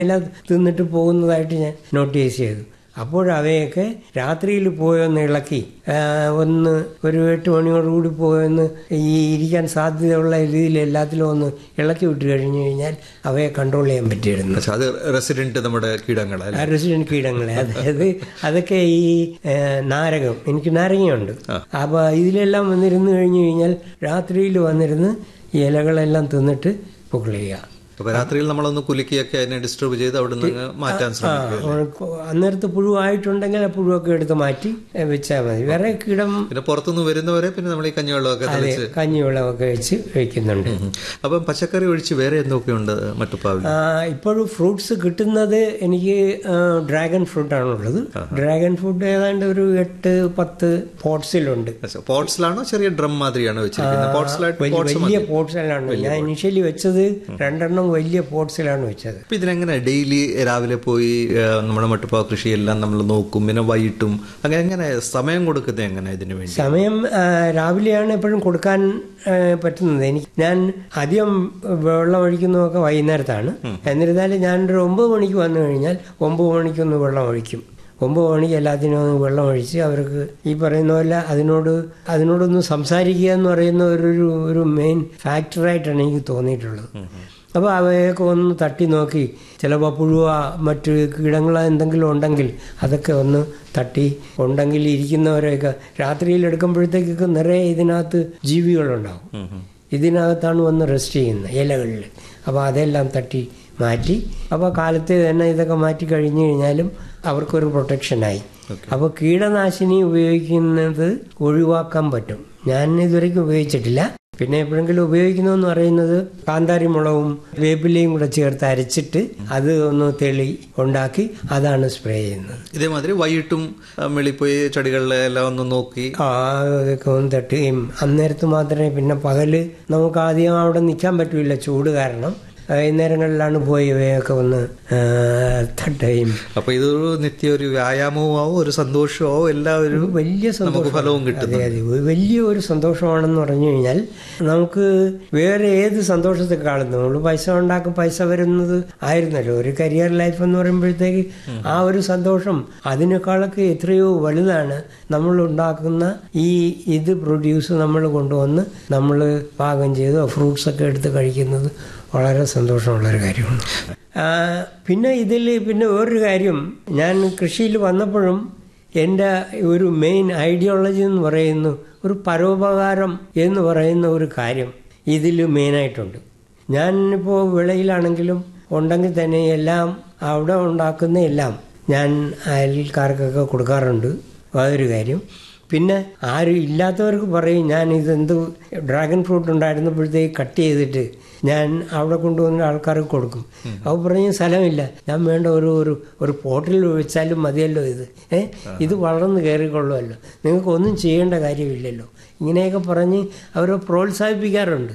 ഇല തിന്നിട്ട് പോകുന്നതായിട്ട് ഞാൻ നോട്ടീസ് ചെയ്തു അപ്പോഴവയൊക്കെ രാത്രിയിൽ പോയൊന്ന് ഇളക്കി ആ, ഒന്ന് ഒരു എട്ട് മണിയോടുകൂടി പോയൊന്ന് ഈ ഇരിക്കാൻ സാധ്യതയുള്ള രീതിയിൽ എല്ലാത്തിലും ഒന്ന് ഇളക്കി വിട്ട് കഴിഞ്ഞു കഴിഞ്ഞാൽ അവയെ കൺട്രോൾ ചെയ്യാൻ പറ്റിയിരുന്നു പക്ഷെ അത് റെസിഡന്റ് നമ്മുടെ കീടങ്ങളല്ലേ റെസിഡന്റ് കീടങ്ങളെ അതായത് അതൊക്കെ ഈ ഏ, നാരകം എനിക്ക് നാരങ്ങയുണ്ട് അപ്പൊ ഇതിലെല്ലാം വന്നിരുന്ന് കഴിഞ്ഞു കഴിഞ്ഞാൽ രാത്രിയിൽ വന്നിരുന്ന് ഈ ഇലകളെല്ലാം തിന്നിട്ട് പുകൾ ചെയ്യുക അപ്പൊ രാത്രിയിൽ നമ്മളൊന്ന് കുലുക്കിയൊക്കെ അതിനെ ഡിസ്റ്റർബ് ചെയ്ത് അവിടെ നിന്ന് മാറ്റാൻ ശ്രമിക്കും അന്നേരത്ത് പുഴുവായിട്ടുണ്ടെങ്കിൽ ആ പുഴുവൊക്കെ എടുത്ത് മാറ്റി ഏ, വെച്ചാൽ മതി വേറെ കീടം പിന്നെ പുറത്തുനിന്ന് വരുന്നവരെ പിന്നെ നമ്മൾ ഈ കഞ്ഞിവെള്ളമൊക്കെ തെളിച്ച് കഞ്ഞിവെള്ളമൊക്കെ വെച്ച് വയ്ക്കുന്നുണ്ട് ഉം. അപ്പം പച്ചക്കറി ഒഴിച്ച് വേറെ എന്തൊക്കെയുണ്ട് മട്ടുപ്പാവിൽ ആ, ഇപ്പോഴും ഫ്രൂട്ട്സ് കിട്ടുന്നത് എനിക്ക് ആ, ഡ്രാഗൺ ഫ്രൂട്ട് ആണുള്ളത് ഡ്രാഗൺ ഫ്രൂട്ട് ഏതാണ്ട് ഒരു എട്ട് പത്ത് പോട്ട്സിലുണ്ട് പോട്ട്സിലാണോ ചെറിയ ഡ്രം മാതിരിയാണോ വെച്ചിരിക്കുന്നത് പോട്ട്സിലായിട്ട് വലിയ പോട്ട്സ് വലിയ പോട്ട്സിലാണ് ഞാൻ ഇനിഷ്യലി വെച്ചത് രണ്ടെണ്ണം വലിയ പോട്ട്സിലാണ് വെച്ചത് അപ്പൊ ഇതിനെങ്ങനെ ഡെയിലി രാവിലെ പോയി ആ, നമ്മുടെ മട്ടുപ്പാവ് കൃഷിയെല്ലാം നമ്മൾ നോക്കും പിന്നെ വൈകിട്ടും അങ്ങനെ എങ്ങനെ സമയം കൊടുക്കുന്നത് എങ്ങനെ ഇതിനു വേണ്ടി സമയം ആ, രാവിലെയാണ് എപ്പോഴും കൊടുക്കാൻ ആ, പറ്റുന്നത് എനിക്ക് ഞാൻ അധികം വെള്ളം ഒഴിക്കുന്നതൊക്കെ വൈകുന്നേരത്താണ് എന്നിരുന്നാലും ഞാനൊരു ഒമ്പത് മണിക്ക് വന്നു കഴിഞ്ഞാൽ ഒമ്പത് മണിക്കൊന്ന് വെള്ളം ഒഴിക്കും ഒമ്പത് മണിക്ക് എല്ലാത്തിനും ഒന്ന് വെള്ളം ഒഴിച്ച് അവർക്ക് ഈ പറയുന്ന പോലെ അതിനോട് അതിനോടൊന്ന് സംസാരിക്കുക എന്ന് പറയുന്ന ഒരു ഒരു- ഒരു മെയിൻ ഫാക്ടറായിട്ടാണ് എനിക്ക് തോന്നിയിട്ടുള്ളത് അപ്പോൾ അവയൊക്കെ ഒന്ന് തട്ടി നോക്കി ചിലപ്പോൾ പുഴുവ മറ്റ് കീടങ്ങൾ എന്തെങ്കിലും ഉണ്ടെങ്കിൽ അതൊക്കെ ഒന്ന് തട്ടി ഉണ്ടെങ്കിൽ ഇരിക്കുന്നവരെയൊക്കെ രാത്രിയിൽ എടുക്കുമ്പോഴത്തേക്കൊക്കെ നിറയെ ഇതിനകത്ത് ജീവികളുണ്ടാവും ഇതിനകത്താണ് വന്ന് റെസ്റ്റ് ചെയ്യുന്നത് ഇലകളിൽ അപ്പോൾ അതെല്ലാം തട്ടി മാറ്റി അപ്പോൾ കാലത്തെ തന്നെ ഇതൊക്കെ മാറ്റി കഴിഞ്ഞു കഴിഞ്ഞാലും അവർക്കൊരു പ്രൊട്ടക്ഷനായി അപ്പോൾ കീടനാശിനി ഉപയോഗിക്കുന്നത് ഒഴിവാക്കാൻ പറ്റും ഞാൻ ഇതുവരെയ്ക്കും ഉപയോഗിച്ചിട്ടില്ല പിന്നെ എപ്പോഴെങ്കിലും ഉപയോഗിക്കുന്നതെന്ന് പറയുന്നത് കാന്താരി മുളകും വേപ്പിലയും കൂടെ ചേർത്ത് അരച്ചിട്ട് അത് ഒന്ന് തെളി ഉണ്ടാക്കി അതാണ് സ്പ്രേ ചെയ്യുന്നത് ഇതേമാതിരി വൈകിട്ടും ആ, വെളിയിൽ പോയി ചെടികളിലെ എല്ലാം ഒന്ന് നോക്കി ആ അതൊക്കെ ഒന്ന് തട്ടുകയും അന്നേരത്ത് മാത്രമേ പിന്നെ പകല് നമുക്ക് ആദ്യം അവിടെ നിൽക്കാൻ പറ്റില്ല ചൂട് കാരണം വൈകുന്നേരങ്ങളിലാണ് പോയി ഇവയൊക്കെ ഒന്ന് ആ, തട്ടുകയും അപ്പൊ ഇതൊരു നിത്യ ഒരു വ്യായാമവും ആവും ഒരു സന്തോഷവും ആവും എല്ലാവരും വലിയ നമുക്ക് സന്തോഷം ഫലവും കിട്ടും അതെ അതെ ഒരു വലിയ ഒരു സന്തോഷമാണെന്ന് പറഞ്ഞു കഴിഞ്ഞാൽ നമുക്ക് വേറെ ഏത് സന്തോഷത്തെക്കാളും നമ്മൾ പൈസ ഉണ്ടാക്കും പൈസ വരുന്നത് ആയിരുന്നല്ലോ ഒരു കരിയർ ലൈഫ് എന്ന് പറയുമ്പോഴത്തേക്ക് ആ ഒരു സന്തോഷം അതിനേക്കാളൊക്കെ എത്രയോ വലുതാണ് നമ്മൾ ഉണ്ടാക്കുന്ന ഈ ഇത് പ്രൊഡ്യൂസ് നമ്മൾ കൊണ്ടുവന്ന് നമ്മൾ പാകം ചെയ്തോ ഫ്രൂട്ട്സ് ഒക്കെ എടുത്ത് കഴിക്കുന്നത് വളരെ സന്തോഷമുള്ളൊരു കാര്യമാണ് ആ, പിന്നെ ഇതിൽ പിന്നെ വേറൊരു കാര്യം ഞാൻ കൃഷിയിൽ വന്നപ്പോഴും എൻ്റെ ഒരു മെയിൻ ഐഡിയോളജി എന്ന് പറയുന്നു ഒരു പരോപകാരം എന്ന് പറയുന്ന ഒരു കാര്യം ഇതിൽ മെയിനായിട്ടുണ്ട് ഞാൻ ഇപ്പോൾ വിളയിലാണെങ്കിലും ഉണ്ടെങ്കിൽ തന്നെ എല്ലാം അവിടെ ഉണ്ടാക്കുന്ന എല്ലാം ഞാൻ അയൽക്കാർക്കൊക്കെ കൊടുക്കാറുണ്ട് അതൊരു കാര്യം പിന്നെ ആരും ഇല്ലാത്തവർക്ക് പറയും ഞാൻ ഇതെന്ത് ഡ്രാഗൺ ഫ്രൂട്ട് ഉണ്ടായിരുന്നപ്പോഴത്തേക്ക് കട്ട് ചെയ്തിട്ട് ഞാൻ അവിടെ കൊണ്ടുവന്ന ആൾക്കാർക്ക് കൊടുക്കും അവർ പറഞ്ഞ സ്ഥലമില്ല ഞാൻ വേണ്ട ഒരു ഒരു ഒരു പോട്ടിൽ വെച്ചാലും മതിയല്ലോ ഇത് ഏ ഇത് വളർന്ന് കയറിക്കൊള്ളുമല്ലോ നിങ്ങൾക്ക് ഒന്നും ചെയ്യേണ്ട കാര്യമില്ലല്ലോ ഇങ്ങനെയൊക്കെ പറഞ്ഞ് അവരെ പ്രോത്സാഹിപ്പിക്കാറുണ്ട്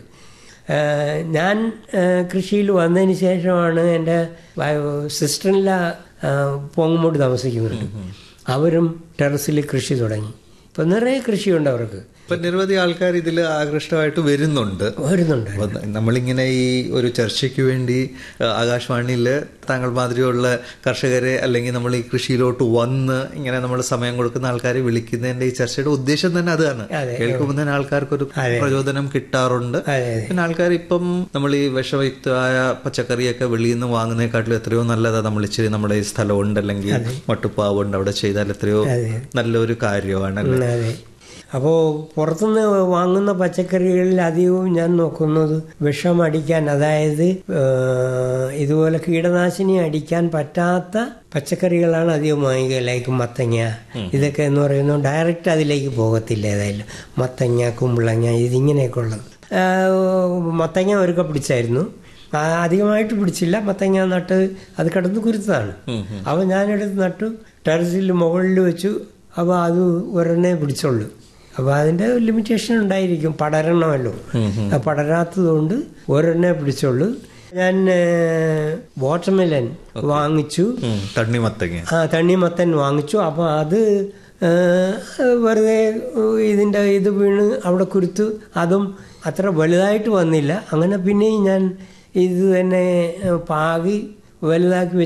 ഏഹ് ഞാൻ ഏഹ് കൃഷിയിൽ വന്നതിന് ശേഷമാണ് എൻ്റെ സിസ്റ്ററില പോങ്ങുമ്പോട്ട് താമസിക്കുന്നുണ്ട് അവരും ടെറസിൽ കൃഷി തുടങ്ങി ഇപ്പം നിറയെ കൃഷിയുണ്ട് അവർക്ക് ഇപ്പൊ നിരവധി ആൾക്കാർ ഇതിൽ ആകൃഷ്ടമായിട്ട് വരുന്നുണ്ട് വരുന്നുണ്ട് അപ്പൊ നമ്മളിങ്ങനെ ഈ ഒരു ചർച്ചയ്ക്ക് വേണ്ടി ആ, ആകാശവാണിയിൽ താങ്കൾ മാതിരിയുള്ള കർഷകരെ അല്ലെങ്കിൽ നമ്മൾ ഈ കൃഷിയിലോട്ട് വന്ന് ഇങ്ങനെ നമ്മൾ സമയം കൊടുക്കുന്ന ആൾക്കാരെ വിളിക്കുന്നതിന്റെ ഈ ചർച്ചയുടെ ഉദ്ദേശം തന്നെ അതാണ് അതെ. കേൾക്കുമ്പോൾ തന്നെ ആൾക്കാർക്കൊരു പ്രചോദനം കിട്ടാറുണ്ട് അതെ അതെ പിന്നെ ആൾക്കാർ ഇപ്പം നമ്മൾ ഈ വിഷയുക്തമായ പച്ചക്കറിയൊക്കെ വെളിയിൽ നിന്ന് വാങ്ങുന്നതിനെക്കാട്ടിലും എത്രയോ നല്ലതാ നമ്മൾ ഇച്ചിരി നമ്മുടെ ഈ സ്ഥലമുണ്ട് അല്ലെങ്കിൽ മട്ടുപ്പാവുണ്ട് അവിടെ ചെയ്താൽ എത്രയോ അതെ. നല്ലൊരു കാര്യമാണ് ഉം, അതെ അപ്പോൾ പുറത്തുനിന്ന് വാങ്ങുന്ന പച്ചക്കറികളിൽ അധികവും ഞാൻ നോക്കുന്നത് വിഷം അടിക്കാൻ അതായത് ഏഹ്, ഇതുപോലെ കീടനാശിനി അടിക്കാൻ പറ്റാത്ത പച്ചക്കറികളാണ് അധികം വാങ്ങിക്കുക ലൈക്ക് മത്തങ്ങ ഇതൊക്കെ എന്ന് പറയുന്നത് ഡയറക്റ്റ് അതിലേക്ക് പോകത്തില്ല ഏതായാലും മത്തങ്ങ കുമ്പളങ്ങ ഇതിങ്ങനെയൊക്കെ ഉള്ളത് ഏഹ്, മത്തങ്ങ ഒരുക്ക പിടിച്ചായിരുന്നു ആ, അധികമായിട്ട് പിടിച്ചില്ല മത്തങ്ങ നട്ട് അത് കിടന്ന് കുരുത്തതാണ് അപ്പോൾ ഞാനെടുത്ത് നട്ടു ടെറസിൽ മുകളിൽ വെച്ചു അപ്പോൾ അത് ഒരെണ്ണേ പിടിച്ചുള്ളൂ അപ്പോൾ അതിൻ്റെ ലിമിറ്റേഷൻ ഉണ്ടായിരിക്കും പടരണമല്ലോ ആ പടരാത്തതുകൊണ്ട് ഒരെണ്ണേ പിടിച്ചുള്ളൂ ഞാൻ വാട്ടർമെലൻ വാങ്ങിച്ചു ഉം, തണ്ണിമത്തങ്ങ ആ തണ്ണിമത്തൻ വാങ്ങിച്ചു അപ്പോൾ അത് ആ, വെറുതെ ഇതിൻ്റെ ഇത് വീണ് അവിടെ കുരുത്ത് അതും അത്ര വലുതായിട്ട് വന്നില്ല അങ്ങനെ പിന്നെയും ഞാൻ ഇത് തന്നെ പാകി വലുതാക്കി